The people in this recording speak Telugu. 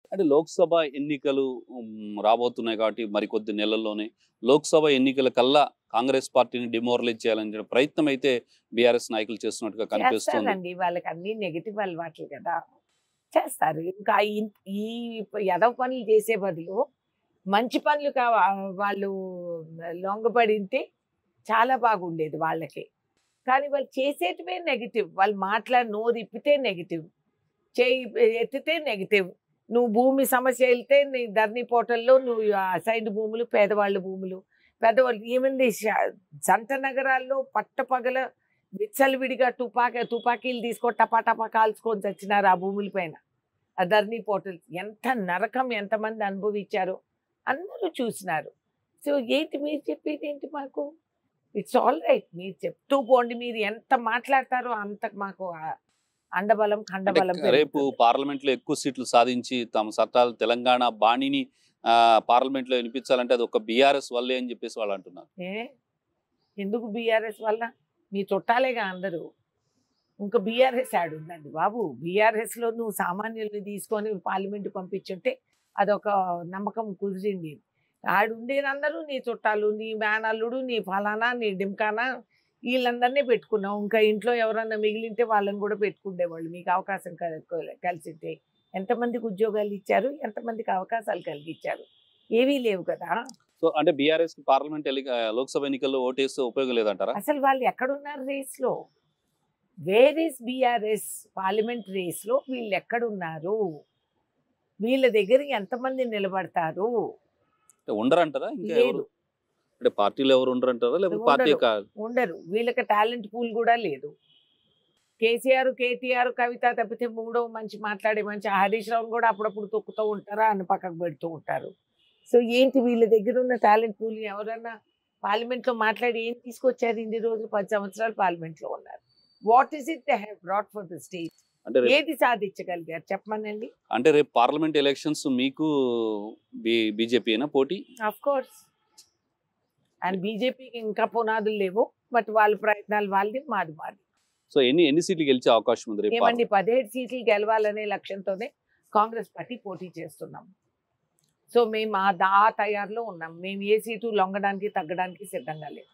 అంటే లోక్సభ ఎన్నికలు ఉమ్, రాబోతున్నాయి కాబట్టి మరికొద్ది నెలల్లోనే లోక్సభ ఎన్నికల కల్లా కాంగ్రెస్ పార్టీని డిమోరలైజ్ చేయాలనే ప్రయత్నం అయితే బీఆర్ఎస్ నాయకులు చేస్తున్నట్టుగా కనిపిస్తుంది చేస్తారండి వాళ్ళకి అన్ని నెగిటివ్ అలవాట్లు కదా చేస్తారు ఇంకా ఈ- ఈ ఎదవ పనులు చేసే బదులు మంచి పనులు కావ వాళ్ళు లొంగబడింటే చాలా బాగుండేది వాళ్ళకి కానీ వాళ్ళు చేసేటివే నెగిటివ్ వాళ్ళు మాట్లాడి నోరు ఇప్పితే నెగిటివ్ చేయి ఎత్తితే నెగిటివ్ నువ్వు భూమి సమస్య వెళ్తే నీ ధరణి పోర్టల్లో నువ్వు అసైన్డ్ భూములు పేదవాళ్ళ భూములు పెద్దవాళ్ళు ఏమంది జంట నగరాల్లో పట్టపగల విచ్చలవిడిగా తుపాకీ తుపాకీలు తీసుకో టపా టపా కాల్చుకొని చచ్చినారు ఆ భూముల పైన ఆ ధర్నీ పోర్టల్ ఎంత నరకం ఎంతమంది అనుభవించారో అందరూ చూసినారు సో ఏంటి మీరు చెప్పేది ఏంటి మాకు ఇట్స్ ఆల్ రైట్ మీరు చెప్తూ పోండి మీరు ఎంత మాట్లాడతారో అంత మాకు ఆ అండబలం ఖండబలం అంటే రేపు పెరుగుతుంది. పార్లమెంట్ లో ఎక్కువ సీట్లు సాధించి తమ సత్తాలు తెలంగాణ బాణిని ఆ, పార్లమెంట్ లో వినిపించాలంటే అది ఒక బీఆర్ఎస్ వల్లే అని చెప్పేసి వాళ్ళు అంటున్నారు ఏ ఎందుకు బీఆర్ఎస్ వల్ల మీ చుట్టాలేగా అందరూ ఇంకా బీఆర్ఎస్ యాడ్ ఉందండి బాబు బీఆర్ఎస్ లో నువ్వు సామాన్యుల్ని తీసుకొని పార్లమెంట్ పంపించుంటే అదొక నమ్మకం కుదిరింది ఆడు ఉండేదందరూ నీ చుట్టాలు నీ మేనల్లుడు నీ ఫలానా నీ డింకానా వీళ్ళందరినీ పెట్టుకున్నావు ఇంకా ఇంట్లో ఎవరన్నా మిగిలింటే వాళ్ళని కూడా పెట్టుకుండేవాళ్ళు మీకు అవకాశం కల- కలిసింటే ఎంతమందికి ఉద్యోగాలు ఇచ్చారు ఎంతమందికి అవకాశాలు కలిగించారు ఏవీ లేవు కదా సో అంటే బీఆర్ఎస్ పార్లమెంట్ ఎన్ని- లోక్సభ ఎన్నికల్లో ఓటేస్తే ఉపయోగం లేదంటారా అసలు వాళ్ళు ఎక్కడున్నారు రేస్లో వేర్ ఇస్ బీఆర్ఎస్ పార్లమెంట్ రేస్లో వీళ్ళు ఎక్కడున్నారు వీళ్ళ దగ్గర ఎంతమంది నిలబడతారు అంటే ఉండరంటారా ఇంకా లేదు ఎవరు అంటే పార్టీలో ఎవరు ఉండరంటారా లేకపోతే ఉండరు. పార్టీ కాదు ఉండరు వీళ్ళకి టాలెంట్ పూల్ కూడా లేదు కేసీఆర్ కేటీఆర్ కవిత తప్పితే మూడో మంచి మాట్లాడే మంచి హరీష్ రావుని కూడా అప్పుడప్పుడు తొక్కుతూ ఉంటారా అని పక్కకు పెడుతూ ఉంటారు సో ఏంటి వీళ్ళ దగ్గర ఉన్న టాలెంట్ పూల్ ఎవరన్నా పార్లమెంట్లో మాట్లాడి ఏం తీసుకొచ్చారు ఇన్ని రోజులు పది సంవత్సరాలు పార్లమెంట్లో ఉన్నారు what is it they have brought for the state అంటే రేపు ఏది సాధించగలిగారు చెప్పమనండి అంటే రేపు పార్లమెంట్ ఎలక్షన్స్ మీకు బీజేపీనా పోటీ ఆఫ్ కోర్స్ అండ్ బీజేపీకి ఇంకా పునాదులు లేవు బట్ వాళ్ళ ప్రయత్నాలు వాళ్ళది మాది మాది సో ఎన్ని ఎన్ని సీట్లు గెలిచే అవకాశం ఉంది రేపు ఏమండి పదిహేడు సీట్లు గెలవాలనే లక్ష్యంతోనే కాంగ్రెస్ పార్టీ పోటీ చేస్తున్నాం సో మేము ఆ దా తయారులో ఉన్నాం మేము ఏ సీటు లొంగడానికి తగ్గడానికి సిద్ధంగా లేవు